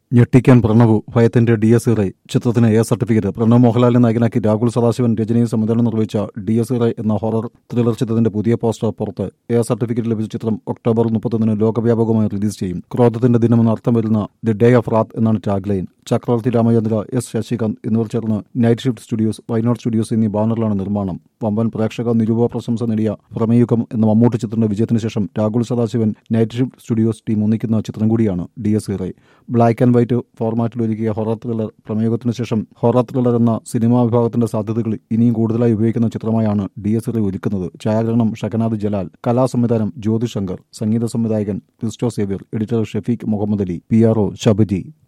ഞെട്ടിക്കാൻ പ്രണവ് ഭയത്തിന്റെ Dies Irae ചിത്രത്തിന് A certificate Pranav മോഹൻലാലിനെ നായകനാക്കി രാഹുൽ സദാശിവൻ രചനയും സംവിധാനം നിർവഹിച്ച ഡി എസ് ഇറേ എന്ന ഹൊറർ ത്രില്ലർ ചിത്രത്തിന്റെ പുതിയ പോസ്റ്റർ പുറത്ത് എ സർട്ടിഫിക്കറ്റ് ലഭിച്ച ചിത്രം ഒക്ടോബർ മുപ്പത്തൊന്നിന് ലോകവ്യാപകമായി റിലീസ് ചെയ്യും ക്രോധത്തിന്റെ ദിനമെന്ന് അർത്ഥം വരുന്ന ദി ഡേ ഓഫ് റാത്ത് എന്നാണ് ടാഗ് ലൈൻ ചക്രവർത്തി രാമചന്ദ്ര എസ് ശശികാന്ത് എന്നിവർ ചേർന്ന് night shift studios why not studios എന്നീ ബാനറിലാണ് നിർമ്മാണം വമ്പൻ പ്രേക്ഷക നിരൂപ പ്രശംസ നേടിയ പ്രമേയുഗം എന്ന മമ്മൂട്ടി ചിത്രത്തിന്റെ വിജയത്തിന് ശേഷം Rahul Sadasivan night shift studios team ഒന്നിക്കുന്ന ചിത്രം കൂടിയാണ് Dies Irae black and white ഫോർമാറ്റിൽ ഒരുക്കിയ ഹൊറർ ത്രില്ലർ പ്രമേയത്തിന് ശേഷം ഹൊറർ ത്രില്ലർ എന്ന സിനിമാ വിഭാഗത്തിന്റെ സാധ്യതകൾ ഇനിയും കൂടുതലായി ഉപയോഗിക്കുന്ന ചിത്രമായാണ് ഡി എസ് ഇറേ ഒരുക്കുന്നത് ഛായാഗ്രഹണം ഷക്കനാഥ് ജലാൽ കലാസംവിധാനം ജ്യോതി ശങ്കർ സംഗീത സംവിധായകൻ Christo Xavier editor Shefeekh Muhammad Ali P R O ഷബജി